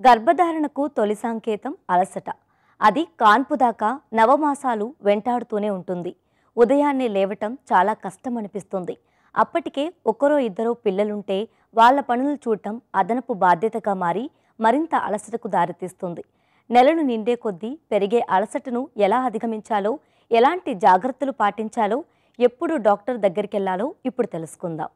గర్భధారణకు తొలి సంకేతం అలసట అది కాన్పు దాకా నవమాసాలు వెంటాడుతూనే ఉంటుంది ఉదయాన్నే లేవటం చాలా కష్టం అనిపిస్తుంది అప్పటికే ఒకరో ఇద్దరో పిల్లలుంటే వాళ్ళ పనులు చూడటం అదనపు బాధ్యతగా మారి మరింత అలసటకు దారితీస్తుంది నెలలు నిండే కొద్దీ పెరిగే అలసటను ఎలా అధిగమించాలో ఎలాంటి జాగ్రత్తలు పాటించాలో ఎప్పుడు డాక్టర్ దగ్గరికి వెళ్ళాలో ఇప్పుడు తెలుసుకుందాం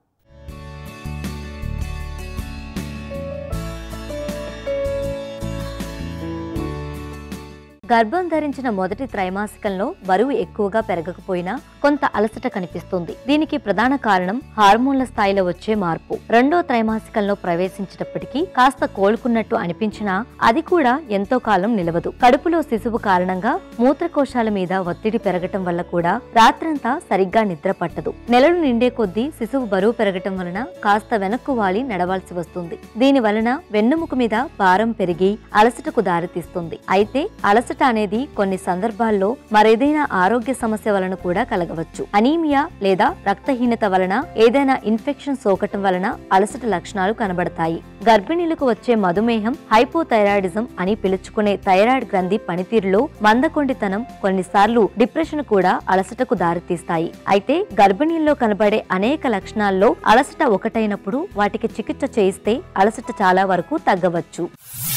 గర్భం ధరించిన మొదటి త్రైమాసికంలో బరువు ఎక్కువగా పెరగకపోయినా కొంత అలసట కనిపిస్తుంది దీనికి ప్రధాన కారణం హార్మోన్ల స్థాయిలో వచ్చే మార్పు రెండో త్రైమాసికంలో ప్రవేశించేటప్పటికీ కాస్త కోలుకున్నట్టు అనిపించినా అది కూడా ఎంతో కాలం నిలవదు కడుపులో శిశువు కారణంగా మూత్రకోశాల మీద ఒత్తిడి పెరగటం వల్ల కూడా రాత్రంతా సరిగ్గా నిద్ర పట్టదు నెలలు నిండే కొద్దీ శిశువు బరువు పెరగటం వలన కాస్త వెనక్కు వాలి నడవాల్సి వస్తుంది దీని వలన వెన్నుముక మీద భారం పెరిగి అలసటకు దారితీస్తుంది అయితే అలసట అనేది కొన్ని సందర్భాల్లో మరేదైనా ఆరోగ్య సమస్య వలన కూడా కలగవచ్చు అనీమియా లేదా రక్తహీనత వలన ఏదైనా ఇన్ఫెక్షన్ సోకటం వలన అలసట లక్షణాలు కనబడతాయి గర్భిణీలకు వచ్చే మధుమేహం హైపోథైరాయిడిజం అని పిలుచుకునే థైరాయిడ్ గ్రంథి పనితీరులో మందకొండితనం కొన్నిసార్లు డిప్రెషన్ కూడా అలసటకు దారితీస్తాయి అయితే గర్భిణీల్లో కనబడే అనేక లక్షణాల్లో అలసట ఒకటైనప్పుడు వాటికి చికిత్స చేయిస్తే అలసట చాలా వరకు తగ్గవచ్చు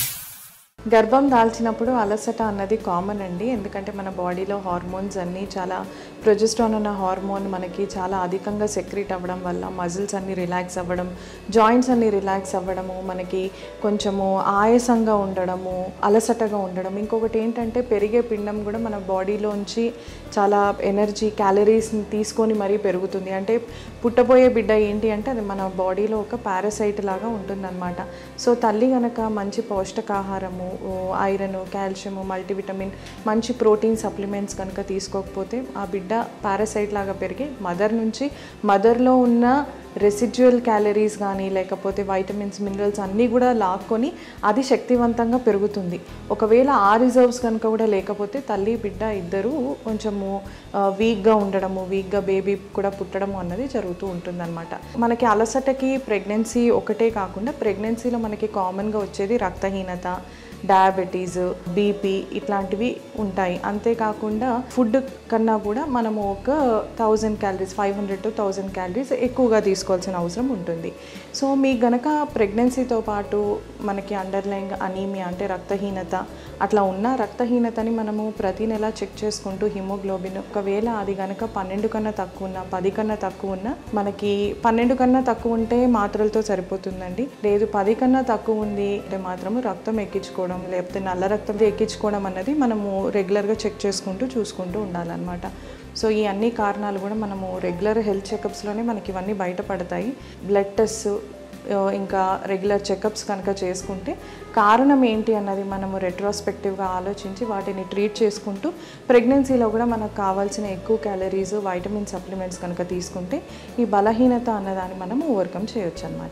గర్భం దాల్చినప్పుడు అలసట అన్నది కామన్ అండి ఎందుకంటే మన బాడీలో హార్మోన్స్ అన్నీ చాలా ప్రొజెస్ట్రాన్ అన్న హార్మోన్ మనకి చాలా అధికంగా సెక్రీట్ అవ్వడం వల్ల మజిల్స్ అన్ని రిలాక్స్ అవ్వడం జాయింట్స్ అన్ని రిలాక్స్ అవ్వడము మనకి కొంచెము ఆయాసంగా ఉండడము అలసటగా ఉండడం ఇంకొకటి ఏంటంటే పెరిగే పిండం కూడా మన బాడీలోంచి చాలా ఎనర్జీ క్యాలరీస్ని తీసుకొని మరీ పెరుగుతుంది అంటే పుట్టబోయే బిడ్డ ఏంటి అంటే అది మన బాడీలో ఒక పారాసైట్ లాగా ఉంటుందన్నమాట సో తల్లి గనక మంచి పౌష్టికాహారము ఐరన్ కాల్షియము మల్టీవిటమిన్ మంచి ప్రోటీన్ సప్లిమెంట్స్ కనుక తీసుకోకపోతే ఆ బిడ్డ పారాసైట్ లాగా పెరిగి మదర్ నుంచి మదర్లో ఉన్న రెసిడ్యువల్ క్యాలరీస్ కానీ లేకపోతే వైటమిన్స్ మినరల్స్ అన్నీ కూడా లాక్కొని అది శక్తివంతంగా పెరుగుతుంది ఒకవేళ ఆ రిజర్వ్స్ కనుక కూడా లేకపోతే తల్లి బిడ్డ ఇద్దరు కొంచెము వీక్గా ఉండడము వీక్గా బేబీ కూడా పుట్టడము అన్నది జరుగుతూ ఉంటుందన్నమాట మనకి అలసటకి ప్రెగ్నెన్సీ ఒకటే కాకుండా ప్రెగ్నెన్సీలో మనకి కామన్గా వచ్చేది రక్తహీనత డయాబెటీస్ బీపీ ఇట్లాంటివి ఉంటాయి అంతేకాకుండా ఫుడ్ కన్నా కూడా మనము ఒక thousand calories five hundred to thousand calories ఎక్కువగా తీసుకోవాల్సిన అవసరం ఉంటుంది సో మీ గనక ప్రెగ్నెన్సీతో పాటు మనకి అండర్లైన్ అనీమియా అంటే రక్తహీనత అట్లా ఉన్న రక్తహీనతని మనము ప్రతి నెల చెక్ చేసుకుంటూ హిమోగ్లోబిన్ ఒకవేళ అది గనక పన్నెండు కన్నా తక్కువ ఉన్న పది కన్నా తక్కువ ఉన్న మనకి పన్నెండు కన్నా తక్కువ ఉంటే మాత్రలతో సరిపోతుందండి లేదు పది కన్నా తక్కువ ఉంది అంటే మాత్రము రక్తం ఎక్కించుకోవడం లేకపోతే నల్ల రక్తం ఎక్కించుకోవడం అన్నది మనము రెగ్యులర్గా చెక్ చేసుకుంటూ చూసుకుంటూ ఉండాలన్నమాట సో ఈ అన్ని కారణాలు కూడా మనము రెగ్యులర్ హెల్త్ చెకప్స్లోనే మనకి ఇవన్నీ బయటపడతాయి బ్లడ్ టెస్ట్ ఇంకా రెగ్యులర్ చెకప్స్ కనుక చేసుకుంటే కారణం ఏంటి అన్నది మనము రెట్రోస్పెక్టివ్గా ఆలోచించి వాటిని ట్రీట్ చేసుకుంటూ ప్రెగ్నెన్సీలో కూడా మనకు కావాల్సిన ఎక్కువ క్యాలరీస్ వైటమిన్ సప్లిమెంట్స్ కనుక తీసుకుంటే ఈ బలహీనత అన్నదాన్ని మనం ఓవర్కమ్ చేయొచ్చు అనమాట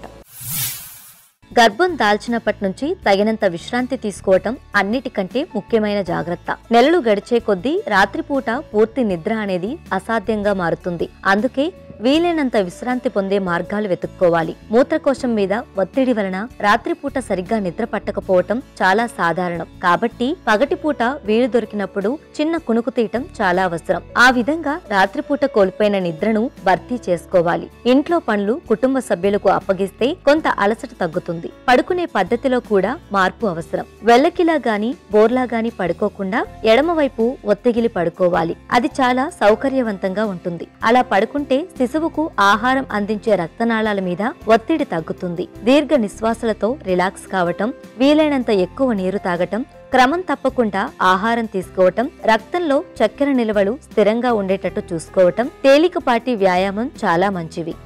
గర్భం దాల్చినప్పటి నుంచి తగినంత విశ్రాంతి తీసుకోవటం అన్నిటికంటే ముఖ్యమైన జాగ్రత్త నెలలు గడిచే కొద్దీ రాత్రిపూట పూర్తి నిద్ర అనేది అసాధ్యంగా మారుతుంది అందుకే వీలైనంత విశ్రాంతి పొందే మార్గాలు వెతుక్కోవాలి మూత్రకోశం మీద ఒత్తిడి వలన రాత్రిపూట సరిగ్గా నిద్ర పట్టకపోవటం చాలా సాధారణం కాబట్టి పగటిపూట వీలు దొరికినప్పుడు చిన్న కునుకు తీయటం చాలా అవసరం ఆ విధంగా రాత్రిపూట కోల్పోయిన నిద్రను భర్తీ చేసుకోవాలి ఇంట్లో పనులు కుటుంబ సభ్యులకు అప్పగిస్తే కొంత అలసట తగ్గుతుంది పడుకునే పద్ధతిలో కూడా మార్పు అవసరం వెల్లకిలా గాని బోర్లా గాని పడుకోకుండా ఎడమవైపు ఒత్తిగిలి పడుకోవాలి అది చాలా సౌకర్యవంతంగా ఉంటుంది అలా పడుకుంటే శిశువుకు ఆహారం అందించే రక్తనాళాల మీద ఒత్తిడి తగ్గుతుంది దీర్ఘ నిశ్వాసలతో రిలాక్స్ కావటం వీలైనంత ఎక్కువ నీరు తాగటం క్రమం తప్పకుండా ఆహారం తీసుకోవటం రక్తంలో చక్కెర నిల్వలు స్థిరంగా ఉండేటట్టు చూసుకోవటం తేలికపాటి వ్యాయామం చాలా మంచివి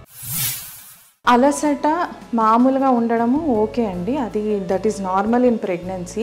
అలసట మామూలుగా ఉండడము ఓకే అండి అది that is normal in pregnancy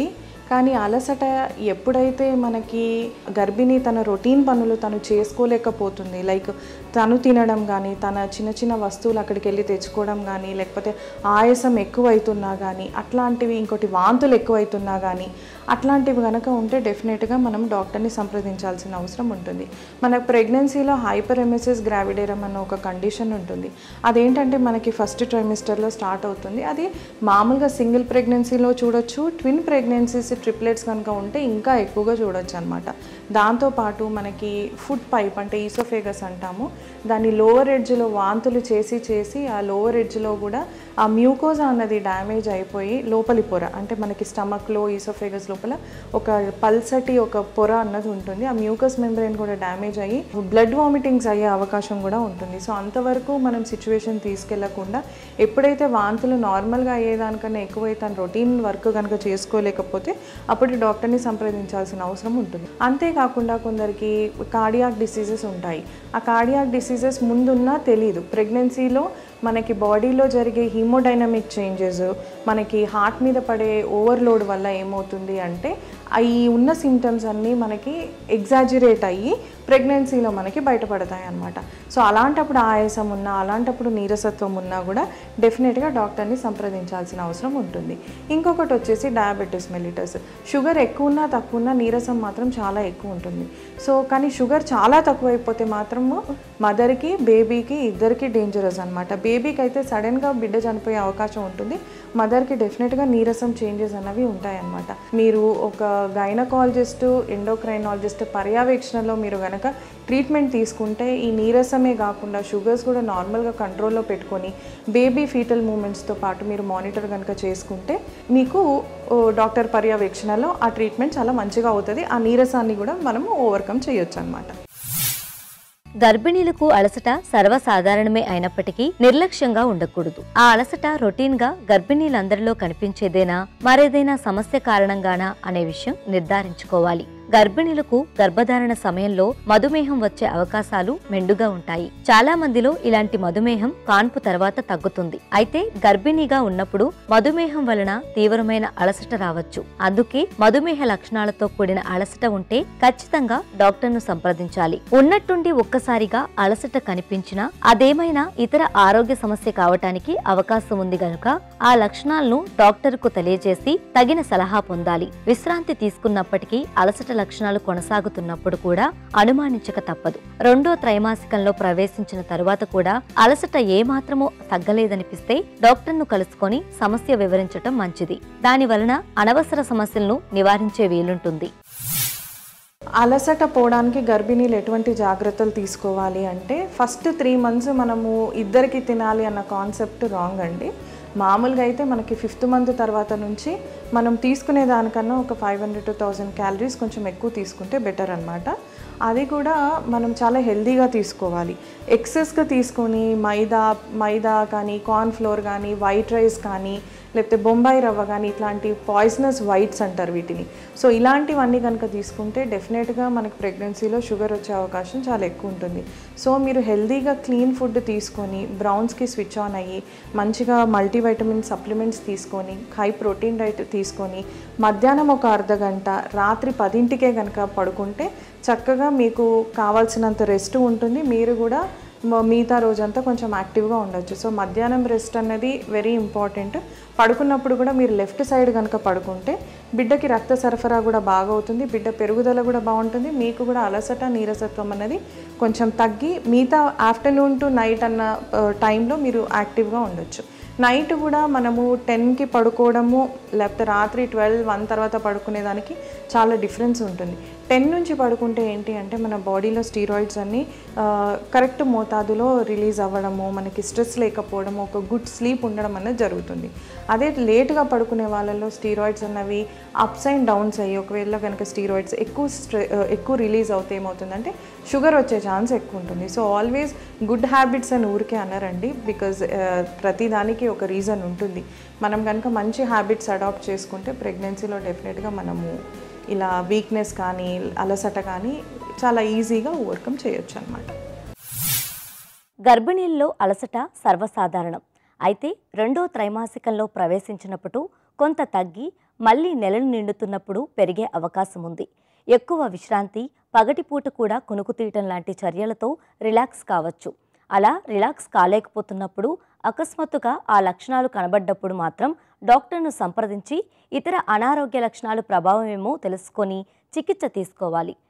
కానీ అలసట ఎప్పుడైతే మనకి గర్భిణి తన రొటీన్ పనులు తను చేసుకోలేకపోతుంది లైక్ తను తినడం కానీ తన చిన్న చిన్న వస్తువులు అక్కడికి వెళ్ళి తెచ్చుకోవడం కానీ లేకపోతే ఆయాసం ఎక్కువైతున్నా కానీ అట్లాంటివి ఇంకోటి వాంతులు ఎక్కువైతున్నా కానీ అట్లాంటివి కనుక ఉంటే డెఫినెట్గా మనం డాక్టర్ని సంప్రదించాల్సిన అవసరం ఉంటుంది మన ప్రెగ్నెన్సీలో హైపర్ ఎంఎస్ఎస్ గ్రావిడేరం అన్న ఒక కండిషన్ ఉంటుంది అదేంటంటే మనకి ఫస్ట్ ట్రైమిస్టర్లో స్టార్ట్ అవుతుంది అది మామూలుగా సింగిల్ ప్రెగ్నెన్సీలో చూడొచ్చు ట్విన్ ప్రెగ్నెన్సీస్ ట్రిప్లెట్స్ కనుక ఉంటే ఇంకా ఎక్కువగా చూడొచ్చు అనమాట దాంతోపాటు మనకి ఫుడ్ పైప్ అంటే ఈసోఫేగస్ అంటాము దాని లోవర్ ఎడ్జ్లో వాంతులు చేసి చేసి ఆ లోవర్ ఎడ్జ్లో కూడా ఆ మ్యూకోజా అన్నది డ్యామేజ్ అయిపోయి లోపలి పొర అంటే మనకి స్టమక్లో ఈసోఫేగస్ లోపల ఒక పల్సటి ఒక పొర అన్నది ఉంటుంది ఆ మ్యూకస్ మెంబ్రెయిన్ కూడా డ్యామేజ్ అయ్యి బ్లడ్ వామిటింగ్స్ అయ్యే అవకాశం కూడా ఉంటుంది సో అంతవరకు మనం సిచ్యువేషన్ తీసుకెళ్లకుండా ఎప్పుడైతే వాంతులు నార్మల్గా అయ్యేదానికన్నా ఎక్కువై తన రొటీన్ వర్క్ కనుక చేసుకోలేకపోతే అప్పుడు డాక్టర్ని సంప్రదించాల్సిన అవసరం ఉంటుంది అంతేకాకుండా కొందరికి కార్డియాక్ డిసీజెస్ ఉంటాయి ఆ కార్డియాక్ డిసీజెస్ ముందున్నా తెలియదు ప్రెగ్నెన్సీలో మనకి బాడీలో జరిగే హీమోడైనమిక్ చేంజెస్ మనకి హార్ట్ మీద పడే ఓవర్లోడ్ వల్ల ఏమవుతుంది అంటే ఈ ఉన్న సిమ్టమ్స్ అన్నీ మనకి ఎగ్జాజురేట్ అయ్యి ప్రెగ్నెన్సీలో మనకి బయటపడతాయి అన్నమాట సో అలాంటప్పుడు ఆయాసం ఉన్నా అలాంటప్పుడు నీరసత్వం ఉన్నా కూడా డెఫినెట్గా డాక్టర్ని సంప్రదించాల్సిన అవసరం ఉంటుంది ఇంకొకటి వచ్చేసి డయాబెటీస్ మెలిటస్ షుగర్ ఎక్కువ ఉన్నా తక్కువ ఉన్నా నీరసం మాత్రం చాలా ఎక్కువ ఉంటుంది సో కానీ షుగర్ చాలా తక్కువైపోతే మాత్రము మదర్కి బేబీకి ఇద్దరికి డేంజరస్ అనమాట బేబీకి అయితే సడన్గా బిడ్డ చనిపోయే అవకాశం ఉంటుంది మదర్కి డెఫినెట్గా నీరసం చేంజెస్ అన్నవి ఉంటాయన్నమాట మీరు ఒక గైనకాలజిస్ట్ ఎండోక్రైనాలజిస్ట్ పర్యవేక్షణలో మీరు గనక ట్రీట్మెంట్ తీసుకుంటే ఈ నీరసమే కాకుండా షుగర్స్ కూడా నార్మల్గా కంట్రోల్లో పెట్టుకొని బేబీ ఫీటల్ మూమెంట్స్తో పాటు మీరు మానిటర్ కనుక చేసుకుంటే మీకు ఓ, డాక్టర్ పర్యవేక్షణలో ఆ ట్రీట్మెంట్ చాలా మంచిగా అవుతుంది ఆ నీరసాన్ని కూడా మనము ఓవర్కమ్ చేయొచ్చు అనమాట గర్భిణీలకు అలసట సర్వసాధారణమే అయినప్పటికీ నిర్లక్ష్యంగా ఉండకూడదు ఆ అలసట రొటీన్ గా గర్భిణీలందరిలో కనిపించేదేనా మరేదైనా సమస్య కారణంగానా అనే విషయం నిర్ధారించుకోవాలి గర్భిణీలకు గర్భధారణ సమయంలో మధుమేహం వచ్చే అవకాశాలు మెండుగా ఉంటాయి చాలా మందిలో ఇలాంటి మధుమేహం కాన్పు తర్వాత తగ్గుతుంది అయితే గర్భిణీగా ఉన్నప్పుడు మధుమేహం వలన తీవ్రమైన అలసట రావచ్చు అందుకే మధుమేహ లక్షణాలతో కూడిన అలసట ఉంటే ఖచ్చితంగా డాక్టర్ను సంప్రదించాలి ఉన్నట్టుండి ఒక్కసారిగా అలసట కనిపించినా అదేమైనా ఇతర ఆరోగ్య సమస్య కావటానికి అవకాశం ఉంది గనుక ఆ లక్షణాలను డాక్టర్కు తెలియజేసి తగిన సలహా పొందాలి విశ్రాంతి తీసుకున్నప్పటికీ అలసట లక్షణాలు కొనసాగుతున్నప్పుడు కూడా అనుమానించక తప్పదు రెండో త్రైమాసికంలో ప్రవేశించిన తరువాత కూడా అలసట ఏమాత్రమూ తగ్గలేదనిపిస్తే డాక్టర్ను కలుసుకొని సమస్య వివరించటం మంచిది దాని వలన అనవసర సమస్యలను నివారించే వీలుంటుంది అలసట పోవడానికి గర్భిణీలు ఎటువంటి జాగ్రత్తలు తీసుకోవాలి అంటే ఫస్ట్ త్రీ మంత్స్ మనము ఇద్దరికి తినాలి అన్న కాన్సెప్ట్ రాంగ్ అండి మామూలుగా అయితే మనకి ఫిఫ్త్ మంత్ తర్వాత నుంచి మనం తీసుకునే దానికన్నా ఒక five hundred to thousand calories కొంచెం ఎక్కువ తీసుకుంటే బెటర్ అనమాట అది కూడా మనం చాలా హెల్దీగా తీసుకోవాలి ఎక్సెస్గా తీసుకొని మైదా మైదా కానీ కార్న్ ఫ్లోర్ కానీ వైట్ రైస్ కానీ లేకపోతే బొంబాయి రవ్వ కానీ ఇట్లాంటి పాయిజనస్ వైట్స్ అంటారు వీటిని సో ఇలాంటివన్నీ కనుక తీసుకుంటే డెఫినెట్గా మనకి ప్రెగ్నెన్సీలో షుగర్ వచ్చే అవకాశం చాలా ఎక్కువ ఉంటుంది సో మీరు హెల్దీగా క్లీన్ ఫుడ్ తీసుకొని బ్రౌన్స్కి స్విచ్ ఆన్ అయ్యి మంచిగా మల్టీవైటమిన్ సప్లిమెంట్స్ తీసుకొని హై ప్రోటీన్ డైట్ తీసుకొని మధ్యాహ్నం ఒక అర్ధ గంట రాత్రి పదింటికే కనుక పడుకుంటే చక్కగా మీకు కావాల్సినంత రెస్ట్ ఉంటుంది మీరు కూడా మ- మిగతా రోజంతా కొంచెం యాక్టివ్గా ఉండొచ్చు సో మధ్యాహ్నం రెస్ట్ అన్నది వెరీ ఇంపార్టెంట్ పడుకున్నప్పుడు కూడా మీరు లెఫ్ట్ సైడ్ కనుక పడుకుంటే బిడ్డకి రక్త సరఫరా కూడా బాగా అవుతుంది బిడ్డ పెరుగుదల కూడా బాగుంటుంది మీకు కూడా అలసట నీరసత్వం అనేది కొంచెం తగ్గి మిగతా ఆఫ్టర్నూన్ టు నైట్ అన్న టైంలో మీరు యాక్టివ్గా ఉండొచ్చు నైట్ కూడా మనము టెన్కి పడుకోవడము లేకపోతే రాత్రి ట్వెల్వ్ వన్ తర్వాత పడుకునేదానికి చాలా డిఫరెన్స్ ఉంటుంది టెన్ నుంచి పడుకుంటే ఏంటి అంటే మన బాడీలో స్టీరాయిడ్స్ అన్నీ కరెక్ట్ మోతాదులో రిలీజ్ అవ్వడము మనకి స్ట్రెస్ లేకపోవడము ఒక గుడ్ స్లీప్ ఉండడం అనేది జరుగుతుంది అదే లేట్గా పడుకునే వాళ్ళలో స్టీరాయిడ్స్ అన్నవి అప్స్ అండ్ డౌన్స్ అయ్యి ఒకవేళ కనుక స్టీరాయిడ్స్ ఎక్కువ స్ట్రె ఎక్కువ రిలీజ్ అవుతే ఏమవుతుందంటే షుగర్ వచ్చే ఛాన్స్ ఎక్కువ ఉంటుంది సో ఆల్వేస్ గుడ్ హ్యాబిట్స్ అని ఊరికే అన్నారండి బికాజ్ ప్రతిదానికి ఒక రీజన్ ఉంటుంది మనం కనుక మంచి హ్యాబిట్స్ అడాప్ట్ చేసుకుంటే ప్రెగ్నెన్సీలో డెఫినెట్గా మనము ఇలా వీక్నెస్ కానీ అలసట కానీ చాలా ఈజీగా ఓవర్కమ్ చేయొచ్చు అనమాట గర్భిణీల్లో అలసట సర్వసాధారణం అయితే రెండో త్రైమాసికంలో ప్రవేశించినప్పుడు కొంత తగ్గి మళ్ళీ నెలలు నిండుతున్నప్పుడు పెరిగే అవకాశం ఉంది ఎక్కువ విశ్రాంతి పగటిపూట కూడా కునుకు తీయటం లాంటి చర్యలతో రిలాక్స్ కావచ్చు అలా రిలాక్స్ కాలేకపోతున్నప్పుడు అకస్మాత్తుగా ఆ లక్షణాలు కనబడ్డప్పుడు మాత్రం డాక్టర్ను సంప్రదించి ఇతర అనారోగ్య లక్షణాలు ప్రభావమేమో తెలుసుకొని చికిత్స తీసుకోవాలి